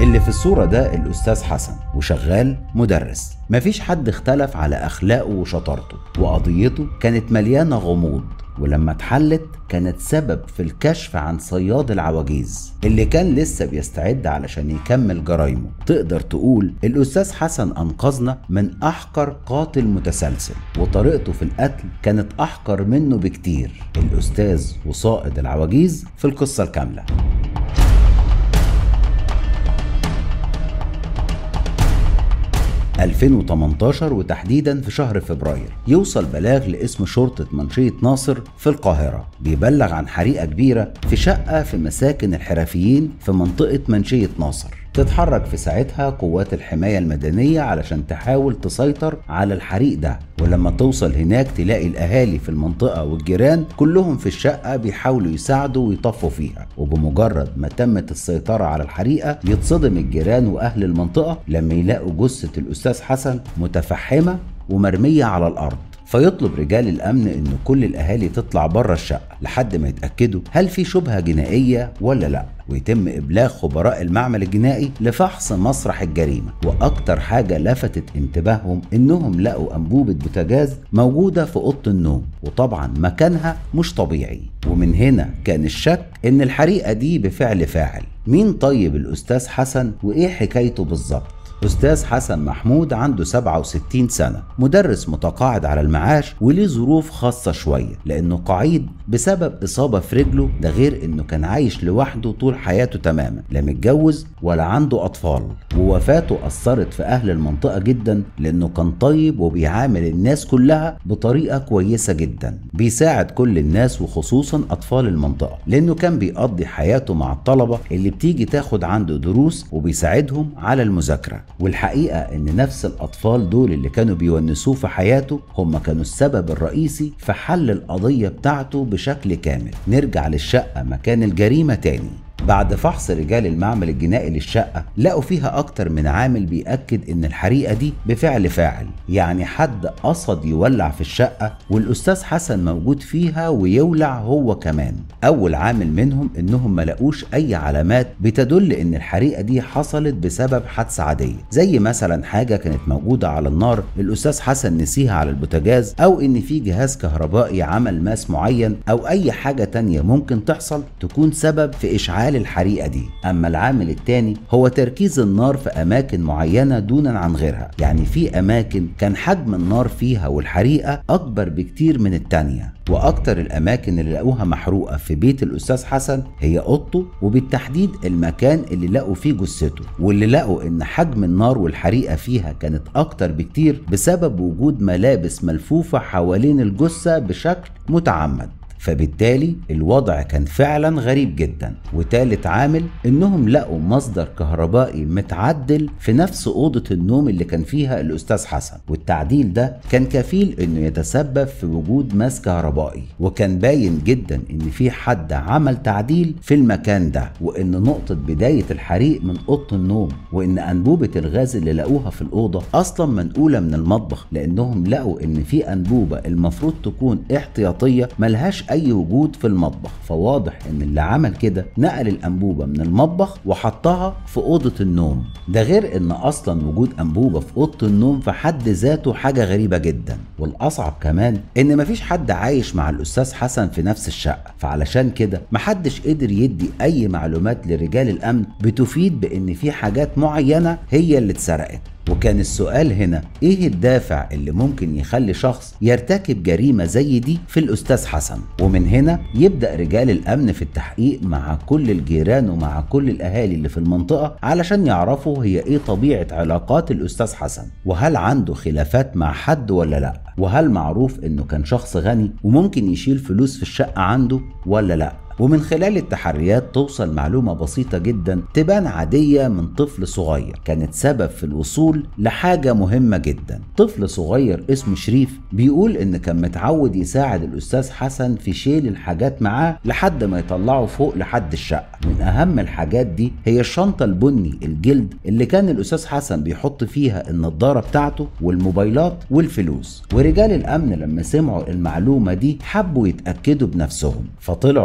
اللي في الصورة ده الأستاذ حسن وشغال مدرس مفيش حد اختلف على أخلاقه وشطارته وقضيته كانت مليانة غموض ولما اتحلت كانت سبب في الكشف عن صياد العواجيز اللي كان لسه بيستعد علشان يكمل جرايمه تقدر تقول الأستاذ حسن أنقذنا من أحقر قاتل متسلسل وطريقته في القتل كانت أحقر منه بكتير الأستاذ وصائد العواجيز في القصة الكاملة 2018 وتحديدا في شهر فبراير يوصل بلاغ لاسم شرطة منشية ناصر في القاهرة بيبلغ عن حريقة كبيرة في شقة في مساكن الحرفيين في منطقة منشية ناصر تتحرك في ساعتها قوات الحماية المدنية علشان تحاول تسيطر على الحريق ده ولما توصل هناك تلاقي الأهالي في المنطقة والجيران كلهم في الشقة بيحاولوا يساعدوا ويطفوا فيها وبمجرد ما تمت السيطرة على الحريقة يتصدم الجيران وأهل المنطقة لما يلاقوا جثة الأستاذ حسن متفحمة ومرمية على الأرض فيطلب رجال الامن ان كل الاهالي تطلع بره الشقه لحد ما يتاكدوا هل في شبهه جنائيه ولا لا ويتم ابلاغ خبراء المعمل الجنائي لفحص مسرح الجريمه واكتر حاجه لفتت انتباههم انهم لقوا انبوبه بوتاجاز موجوده في اوضه النوم وطبعا مكانها مش طبيعي ومن هنا كان الشك ان الحريقه دي بفعل فاعل مين طيب الاستاذ حسن وايه حكايته بالظبط أستاذ حسن محمود عنده 67 سنة مدرس متقاعد على المعاش وليه ظروف خاصة شوية لأنه قعيد بسبب إصابة في رجله ده غير إنه كان عايش لوحده طول حياته تماما لا متجوز ولا عنده أطفال ووفاته أثرت في أهل المنطقة جدا لأنه كان طيب وبيعامل الناس كلها بطريقة كويسة جدا بيساعد كل الناس وخصوصا أطفال المنطقة لأنه كان بيقضي حياته مع الطلبة اللي بتيجي تاخد عنده دروس وبيساعدهم على المذاكرة والحقيقة ان نفس الاطفال دول اللي كانوا بيونسوه في حياته هم كانوا السبب الرئيسي في حل القضية بتاعته بشكل كامل نرجع للشقة مكان الجريمة تاني بعد فحص رجال المعمل الجنائي للشقة لقوا فيها أكتر من عامل بيأكد إن الحريقة دي بفعل فاعل يعني حد قصد يولع في الشقة والأستاذ حسن موجود فيها ويولع هو كمان أول عامل منهم إنهم ما لقوش أي علامات بتدل إن الحريقة دي حصلت بسبب حادثة عادية زي مثلا حاجة كانت موجودة على النار الأستاذ حسن نسيها على البوتاجاز أو إن في جهاز كهربائي عمل ماس معين أو أي حاجة تانية ممكن تحصل تكون سبب في إشعال الحريقة دي أما العامل التاني هو تركيز النار في أماكن معينة دونا عن غيرها يعني في أماكن كان حجم النار فيها والحريقة أكبر بكتير من التانية وأكتر الأماكن اللي لقوها محروقة في بيت الأستاذ حسن هي أوضته وبالتحديد المكان اللي لقوا فيه جثته واللي لقوا إن حجم النار والحريقة فيها كانت أكتر بكتير بسبب وجود ملابس ملفوفة حوالين الجثة بشكل متعمد فبالتالي الوضع كان فعلا غريب جدا وتالت عامل انهم لقوا مصدر كهربائي متعدل في نفس اوضه النوم اللي كان فيها الاستاذ حسن والتعديل ده كان كفيل انه يتسبب في وجود ماس كهربائي وكان باين جدا ان في حد عمل تعديل في المكان ده وان نقطه بدايه الحريق من اوضه النوم وان انبوبه الغاز اللي لقوها في الاوضه اصلا منقوله من المطبخ لانهم لقوا ان في انبوبه المفروض تكون احتياطيه ملهاش اي وجود في المطبخ فواضح ان اللي عمل كده نقل الانبوبه من المطبخ وحطها في اوضه النوم ده غير ان اصلا وجود انبوبه في اوضه النوم في حد ذاته حاجه غريبه جدا والاصعب كمان ان مفيش حد عايش مع الاستاذ حسن في نفس الشقه فعلشان كده محدش قدر يدي اي معلومات لرجال الامن بتفيد بان في حاجات معينه هي اللي اتسرقت وكان السؤال هنا ايه الدافع اللي ممكن يخلي شخص يرتكب جريمة زي دي في الأستاذ حسن ومن هنا يبدأ رجال الأمن في التحقيق مع كل الجيران ومع كل الأهالي اللي في المنطقة علشان يعرفوا هي ايه طبيعة علاقات الأستاذ حسن وهل عنده خلافات مع حد ولا لا وهل معروف انه كان شخص غني وممكن يشيل فلوس في الشقة عنده ولا لا ومن خلال التحريات توصل معلومة بسيطة جدا تبان عادية من طفل صغير كانت سبب في الوصول لحاجة مهمة جدا طفل صغير اسمه شريف بيقول ان كان متعود يساعد الاستاذ حسن في شيل الحاجات معاه لحد ما يطلعه فوق لحد الشقة من اهم الحاجات دي هي الشنطة البني الجلد اللي كان الاستاذ حسن بيحط فيها النضارة بتاعته والموبايلات والفلوس ورجال الامن لما سمعوا المعلومة دي حبوا يتأكدوا بنفسهم فطلعوا على شقة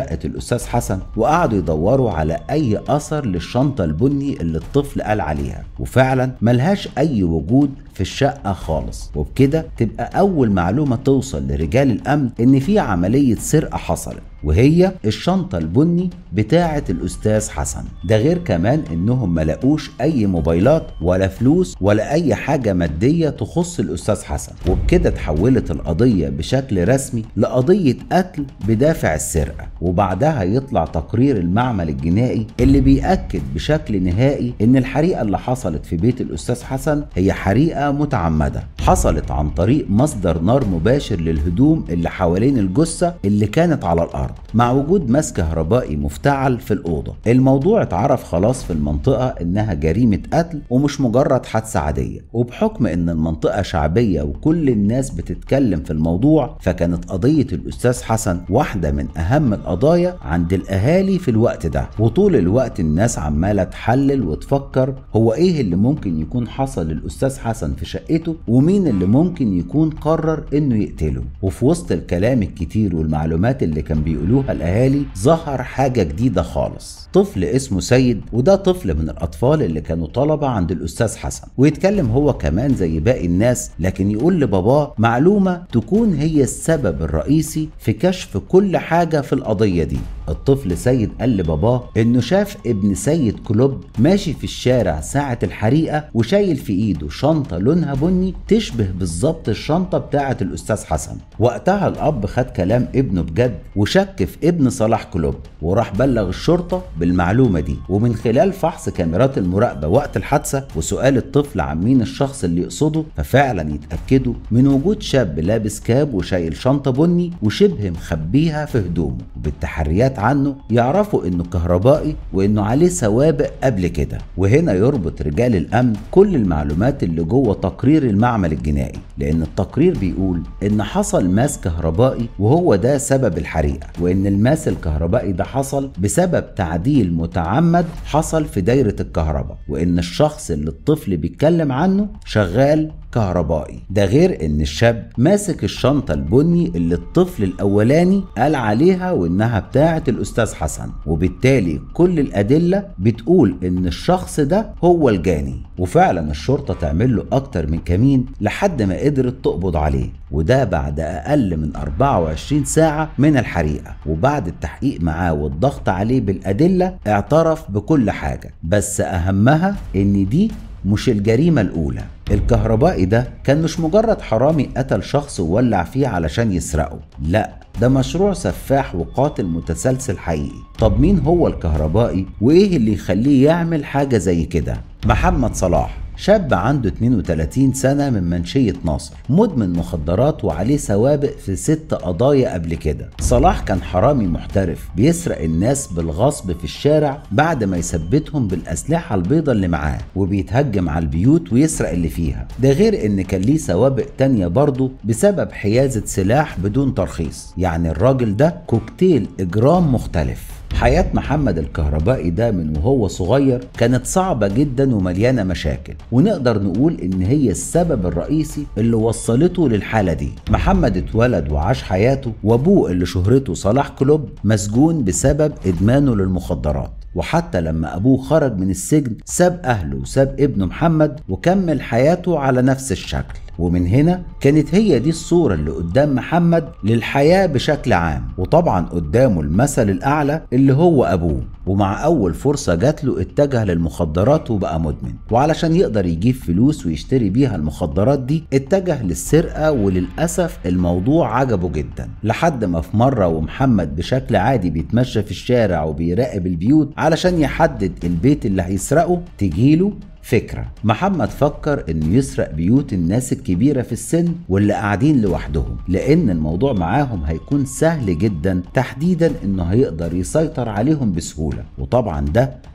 شقة الأستاذ حسن وقعدوا يدوروا على أي أثر للشنطة البني اللي الطفل قال عليها وفعلا ملهاش أي وجود في الشقة خالص وبكده تبقى أول معلومة توصل لرجال الأمن إن في عملية سرقة حصلت وهي الشنطة البني بتاعة الأستاذ حسن ده غير كمان إنهم ملاقوش أي موبايلات ولا فلوس ولا أي حاجة مادية تخص الأستاذ حسن وبكده تحولت القضية بشكل رسمي لقضية قتل بدافع السرقة وبعدها يطلع تقرير المعمل الجنائي اللي بيأكد بشكل نهائي إن الحريقة اللي حصلت في بيت الأستاذ حسن هي حريقة متعمدة حصلت عن طريق مصدر نار مباشر للهدوم اللي حوالين الجثة اللي كانت على الأرض مع وجود ماس كهربائي مفتعل في الأوضة الموضوع اتعرف خلاص في المنطقة إنها جريمة قتل ومش مجرد حادثة عادية وبحكم إن المنطقة شعبية وكل الناس بتتكلم في الموضوع فكانت قضية الأستاذ حسن واحدة من أهم القضايا عند الأهالي في الوقت ده وطول الوقت الناس عمالة تحلل وتفكر هو إيه اللي ممكن يكون حصل للأستاذ حسن في شقته ومين اللي ممكن يكون قرر إنه يقتله وفي وسط الكلام الكتير والمعلومات اللي كان بيقولوها الأهالي ظهر حاجة جديدة خالص طفل اسمه سيد وده طفل من الأطفال اللي كانوا طلبة عند الأستاذ حسن ويتكلم هو كمان زي باقي الناس لكن يقول لباباه معلومة تكون هي السبب الرئيسي في كشف كل حاجة في القضية دي الطفل سيد قال لباباه انه شاف ابن سيد كلوب ماشي في الشارع ساعة الحريقة وشايل في ايده شنطة لونها بني تشبه بالظبط الشنطة بتاعة الاستاذ حسن وقتها الاب خد كلام ابنه بجد وشك في ابن صلاح كلوب وراح بلغ الشرطة بالمعلومة دي ومن خلال فحص كاميرات المراقبة وقت الحادثة وسؤال الطفل عن مين الشخص اللي يقصده ففعلا يتأكدوا من وجود شاب لابس كاب وشايل شنطة بني وشبه مخبيها في هدومه وبالتحريات عنه يعرفوا انه كهربائي وانه عليه سوابق قبل كده وهنا يربط رجال الامن كل المعلومات اللي جوه تقرير المعمل الجنائي لان التقرير بيقول ان حصل ماس كهربائي وهو ده سبب الحريقه وان الماس الكهربائي ده حصل بسبب تعديل متعمد حصل في دايره الكهرباء وان الشخص اللي الطفل بيتكلم عنه شغال كهربائي ده غير ان الشاب ماسك الشنطة البني اللي الطفل الاولاني قال عليها وانها بتاعة الاستاذ حسن وبالتالي كل الادلة بتقول ان الشخص ده هو الجاني وفعلا الشرطة تعمل له اكتر من كمين لحد ما قدرت تقبض عليه وده بعد اقل من 24 ساعة من الحريقة وبعد التحقيق معاه والضغط عليه بالادلة اعترف بكل حاجة بس اهمها ان دي مش الجريمة الأولى الكهربائي ده كان مش مجرد حرامي قتل شخص وولع فيه علشان يسرقه لا ده مشروع سفاح وقاتل متسلسل حقيقي طب مين هو الكهربائي وايه اللي يخليه يعمل حاجة زي كده محمد صلاح شاب عنده 32 سنة من منشية ناصر مدمن مخدرات وعليه سوابق في ست قضايا قبل كده صلاح كان حرامي محترف بيسرق الناس بالغصب في الشارع بعد ما يثبتهم بالأسلحة البيضة اللي معاه وبيتهجم على البيوت ويسرق اللي فيها ده غير ان كان ليه سوابق تانية برضه بسبب حيازة سلاح بدون ترخيص يعني الراجل ده كوكتيل إجرام مختلف حياة محمد الكهربائي ده من وهو صغير كانت صعبة جدا ومليانة مشاكل ونقدر نقول ان هي السبب الرئيسي اللي وصلته للحالة دي محمد اتولد وعاش حياته وابوه اللي شهرته صلاح كلوب مسجون بسبب ادمانه للمخدرات وحتى لما ابوه خرج من السجن ساب اهله وساب ابنه محمد وكمل حياته على نفس الشكل ومن هنا كانت هي دي الصورة اللي قدام محمد للحياة بشكل عام وطبعا قدامه المثل الأعلى اللي هو أبوه ومع أول فرصة جات له اتجه للمخدرات وبقى مدمن وعلشان يقدر يجيب فلوس ويشتري بيها المخدرات دي اتجه للسرقة وللأسف الموضوع عجبه جدا لحد ما في مرة ومحمد بشكل عادي بيتمشى في الشارع وبيراقب البيوت علشان يحدد البيت اللي هيسرقه تجيله فكرة محمد فكر انه يسرق بيوت الناس الكبيرة في السن واللي قاعدين لوحدهم لان الموضوع معاهم هيكون سهل جدا تحديدا انه هيقدر يسيطر عليهم بسهولة وطبعا ده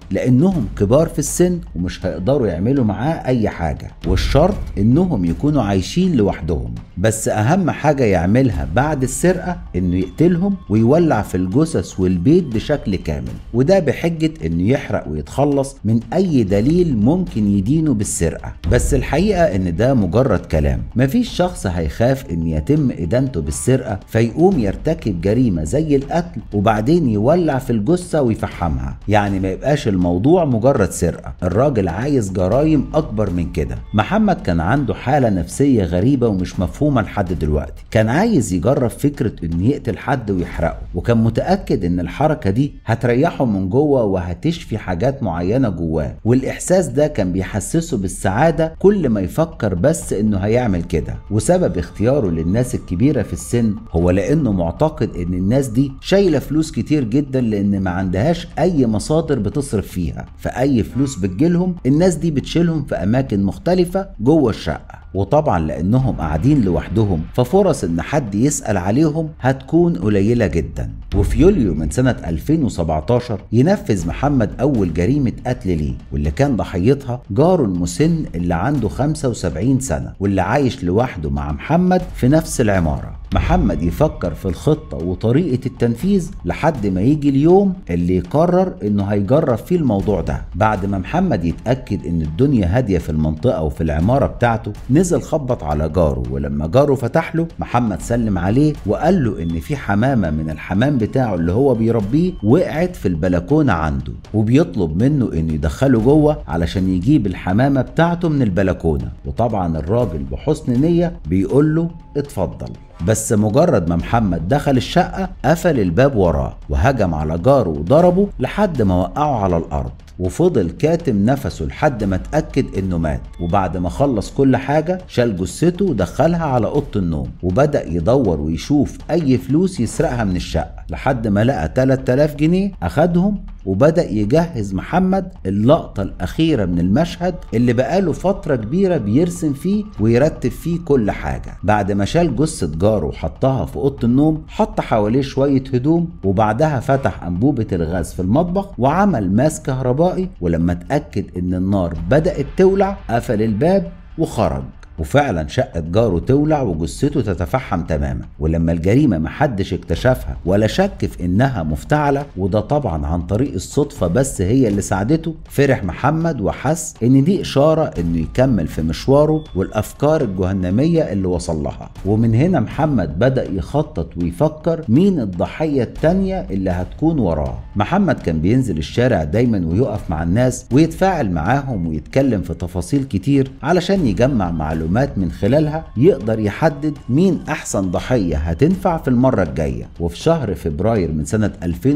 لانهم كبار في السن ومش هيقدروا يعملوا معاه اي حاجه والشرط انهم يكونوا عايشين لوحدهم بس اهم حاجه يعملها بعد السرقه انه يقتلهم ويولع في الجثث والبيت بشكل كامل وده بحجه انه يحرق ويتخلص من اي دليل ممكن يدينه بالسرقه بس الحقيقه ان ده مجرد كلام مفيش شخص هيخاف ان يتم ادانته بالسرقه فيقوم يرتكب جريمه زي القتل وبعدين يولع في الجثه ويفحمها يعني ما يبقاش الموضوع مجرد سرقه الراجل عايز جرايم اكبر من كده محمد كان عنده حاله نفسيه غريبه ومش مفهومه لحد دلوقتي كان عايز يجرب فكره انه يقتل حد ويحرقه وكان متاكد ان الحركه دي هتريحه من جوه وهتشفي حاجات معينه جواه والاحساس ده كان بيحسسه بالسعاده كل ما يفكر بس انه هيعمل كده وسبب اختياره للناس الكبيره في السن هو لانه معتقد ان الناس دي شايله فلوس كتير جدا لان ما عندهاش اي مصادر بتصرف فيها فاي فلوس بتجيلهم الناس دي بتشيلهم في اماكن مختلفه جوه الشقه وطبعا لانهم قاعدين لوحدهم ففرص ان حد يسال عليهم هتكون قليله جدا وفي يوليو من سنه 2017 ينفذ محمد اول جريمه قتل ليه واللي كان ضحيتها جاره المسن اللي عنده 75 سنه واللي عايش لوحده مع محمد في نفس العماره محمد يفكر في الخطة وطريقة التنفيذ لحد ما يجي اليوم اللي يقرر انه هيجرب فيه الموضوع ده بعد ما محمد يتأكد ان الدنيا هادية في المنطقة وفي العمارة بتاعته نزل خبط على جاره ولما جاره فتح له محمد سلم عليه وقال له ان في حمامة من الحمام بتاعه اللي هو بيربيه وقعت في البلكونة عنده وبيطلب منه انه يدخله جوه علشان يجيب الحمامة بتاعته من البلكونة وطبعا الراجل بحسن نية بيقول له اتفضل بس مجرد ما محمد دخل الشقة قفل الباب وراه وهجم على جاره وضربه لحد ما وقعه على الأرض وفضل كاتم نفسه لحد ما اتأكد انه مات وبعد ما خلص كل حاجة شال جثته ودخلها على أوضة النوم وبدأ يدور ويشوف أي فلوس يسرقها من الشقة لحد ما لقى 3000 جنيه أخدهم وبدأ يجهز محمد اللقطة الأخيرة من المشهد اللي بقاله فترة كبيرة بيرسم فيه ويرتب فيه كل حاجة بعد ما شال جثة جاره وحطها في أوضة النوم حط حواليه شوية هدوم وبعدها فتح أنبوبة الغاز في المطبخ وعمل ماس كهربائي ولما اتأكد إن النار بدأت تولع قفل الباب وخرج وفعلا شقة جاره تولع وجثته تتفحم تماما ولما الجريمة محدش اكتشفها ولا شك في انها مفتعلة وده طبعا عن طريق الصدفة بس هي اللي ساعدته فرح محمد وحس ان دي اشارة انه يكمل في مشواره والافكار الجهنمية اللي وصل لها ومن هنا محمد بدأ يخطط ويفكر مين الضحية التانية اللي هتكون وراه محمد كان بينزل الشارع دايما ويقف مع الناس ويتفاعل معاهم ويتكلم في تفاصيل كتير علشان يجمع معلومات معلومات من خلالها يقدر يحدد مين احسن ضحيه هتنفع في المره الجايه وفي شهر فبراير من سنه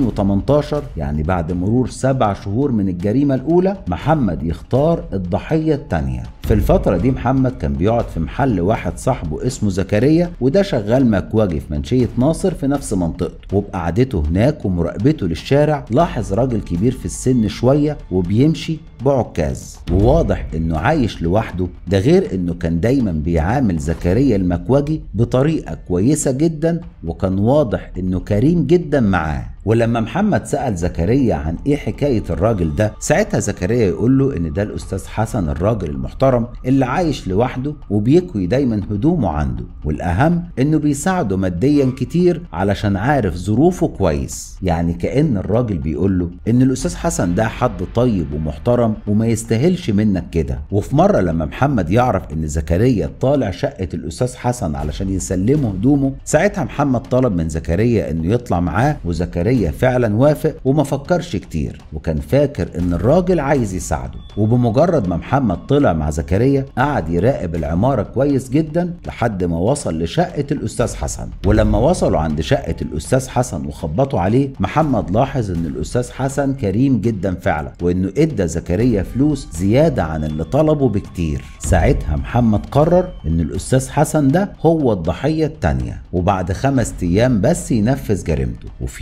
2018 يعني بعد مرور سبع شهور من الجريمه الاولى محمد يختار الضحيه الثانيه في الفترة دي محمد كان بيقعد في محل واحد صاحبه اسمه زكريا وده شغال مكواجي في منشية ناصر في نفس منطقته وبقعدته هناك ومراقبته للشارع لاحظ راجل كبير في السن شوية وبيمشي بعكاز وواضح انه عايش لوحده ده غير انه كان دايما بيعامل زكريا المكواجي بطريقة كويسة جدا وكان واضح انه كريم جدا معاه ولما محمد سأل زكريا عن ايه حكاية الراجل ده ساعتها زكريا يقول له ان ده الاستاذ حسن الراجل المحترم اللي عايش لوحده وبيكوي دايما هدومه عنده والاهم انه بيساعده ماديا كتير علشان عارف ظروفه كويس يعني كأن الراجل بيقول له ان الاستاذ حسن ده حد طيب ومحترم وما يستاهلش منك كده وفي مرة لما محمد يعرف ان زكريا طالع شقة الاستاذ حسن علشان يسلمه هدومه ساعتها محمد طلب من زكريا انه يطلع معاه وزكريا زكريا فعلا وافق وما فكرش كتير وكان فاكر ان الراجل عايز يساعده وبمجرد ما محمد طلع مع زكريا قعد يراقب العمارة كويس جدا لحد ما وصل لشقة الأستاذ حسن ولما وصلوا عند شقة الأستاذ حسن وخبطوا عليه محمد لاحظ ان الأستاذ حسن كريم جدا فعلا وانه ادى زكريا فلوس زيادة عن اللي طلبه بكتير ساعتها محمد قرر ان الأستاذ حسن ده هو الضحية التانية وبعد خمس ايام بس ينفذ جريمته وفي يومها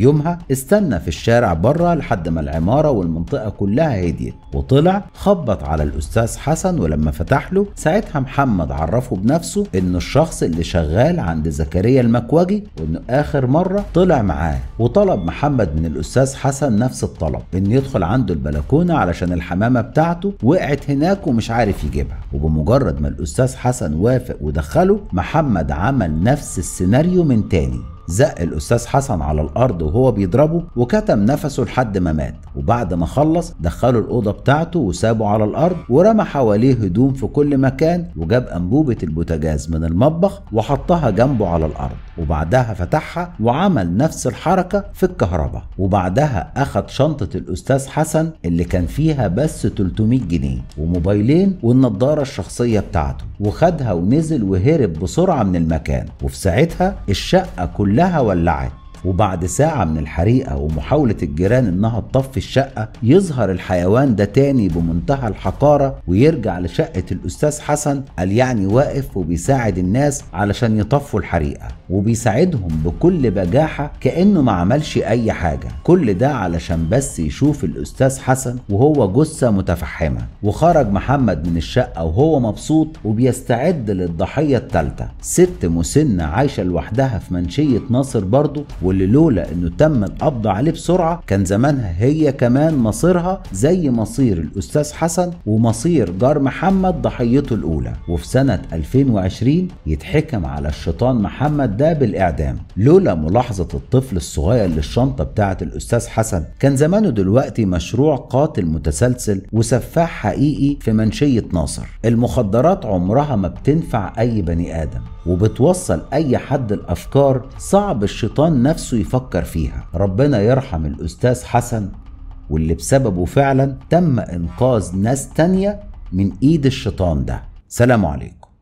استنى في الشارع بره لحد ما العمارة والمنطقة كلها هديت وطلع خبط على الأستاذ حسن ولما فتح له ساعتها محمد عرفه بنفسه إنه الشخص اللي شغال عند زكريا المكوجي وإنه آخر مرة طلع معاه وطلب محمد من الأستاذ حسن نفس الطلب إنه يدخل عنده البلكونة علشان الحمامة بتاعته وقعت هناك ومش عارف يجيبها وبمجرد ما الأستاذ حسن وافق ودخله محمد عمل نفس السيناريو من تاني زق الأستاذ حسن على الأرض وهو بيضربه وكتم نفسه لحد ما مات وبعد ما خلص دخله الأوضة بتاعته وسابه على الأرض ورمى حواليه هدوم في كل مكان وجاب أنبوبة البوتاجاز من المطبخ وحطها جنبه على الأرض وبعدها فتحها وعمل نفس الحركة في الكهرباء وبعدها أخد شنطة الأستاذ حسن اللي كان فيها بس 300 جنيه وموبايلين والنضارة الشخصية بتاعته وخدها ونزل وهرب بسرعة من المكان وفي ساعتها الشقة كلها ولعت وبعد ساعة من الحريقة ومحاولة الجيران إنها تطفي الشقة يظهر الحيوان ده تاني بمنتهى الحقارة ويرجع لشقة الأستاذ حسن قال يعني واقف وبيساعد الناس علشان يطفوا الحريقة وبيساعدهم بكل بجاحة كأنه ما عملش أي حاجة كل ده علشان بس يشوف الأستاذ حسن وهو جثة متفحمة وخرج محمد من الشقة وهو مبسوط وبيستعد للضحية الثالثة ست مسنة عايشة لوحدها في منشية ناصر برضه واللي لولا انه تم القبض عليه بسرعه كان زمانها هي كمان مصيرها زي مصير الاستاذ حسن ومصير جار محمد ضحيته الاولى وفي سنه 2020 يتحكم على الشيطان محمد ده بالاعدام لولا ملاحظه الطفل الصغير للشنطه بتاعه الاستاذ حسن كان زمانه دلوقتي مشروع قاتل متسلسل وسفاح حقيقي في منشيه ناصر المخدرات عمرها ما بتنفع اي بني ادم وبتوصل اي حد الافكار صعب الشيطان نفسه يفكر فيها ربنا يرحم الاستاذ حسن واللي بسببه فعلا تم انقاذ ناس تانية من ايد الشيطان ده سلام عليكم